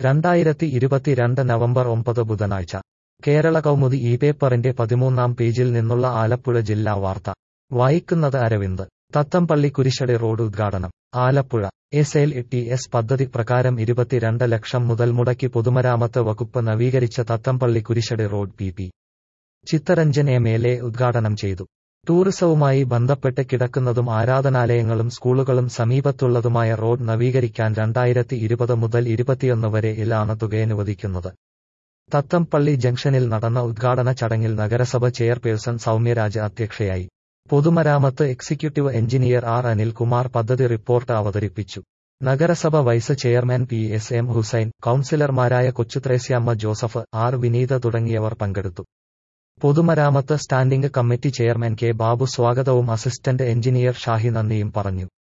രണ്ടായിരത്തി ഇരുപത്തിരണ്ട് നവംബർ ഒമ്പത് ബുധനാഴ്ച കേരള കൗമുദി ഈ പേപ്പറിന്റെ പതിമൂന്നാം പേജിൽ നിന്നുള്ള ആലപ്പുഴ ജില്ലാ വാർത്ത വായിക്കുന്നത് അരവിന്ദ് തത്തംപള്ളി കുരിശടി റോഡ് ഉദ്ഘാടനം Alappuzha S L T S പദ്ധതി പ്രകാരം ഇരുപത്തിരണ്ട് ലക്ഷം മുതൽ മുടക്കി പൊതുമരാമത്ത് വകുപ്പ് നവീകരിച്ച Thathampally Kurishady road P P Chitharanjan M L A ഉദ്ഘാടനം ചെയ്തു ടൂറിസവുമായി ബന്ധപ്പെട്ട് കിടക്കുന്നതും ആരാധനാലയങ്ങളും സ്കൂളുകളും സമീപത്തുള്ളതുമായ റോഡ് നവീകരിക്കാൻ രണ്ടായിരത്തി ഇരുപത് മുതൽ ഇരുപത്തിയൊന്ന് വരെ ഇലാണ് തുകയനുവദിക്കുന്നത് തത്തംപള്ളി ജംഗ്ഷനിൽ നടന്ന ഉദ്ഘാടന ചടങ്ങിൽ നഗരസഭ ചെയർപേഴ്സൺ സൗമ്യരാജ് അധ്യക്ഷയായി പൊതുമരാമത്ത് എക്സിക്യൂട്ടീവ് എഞ്ചിനീയർ ആർ അനിൽകുമാർ പദ്ധതി റിപ്പോർട്ട് അവതരിപ്പിച്ചു നഗരസഭ vice chairman P S M Hussain കൌൺസിലർമാരായ കൊച്ചുത്രേസ്യാമ്മ ജോസഫ് ആർ വിനീത തുടങ്ങിയവർ പങ്കെടുത്തു പൊതുമരാമത്ത് standing committee chairman K Babu സ്വാഗതവും അസിസ്റ്റന്റ് എഞ്ചിനീയർ ഷാഹി നന്ദിയും പറഞ്ഞു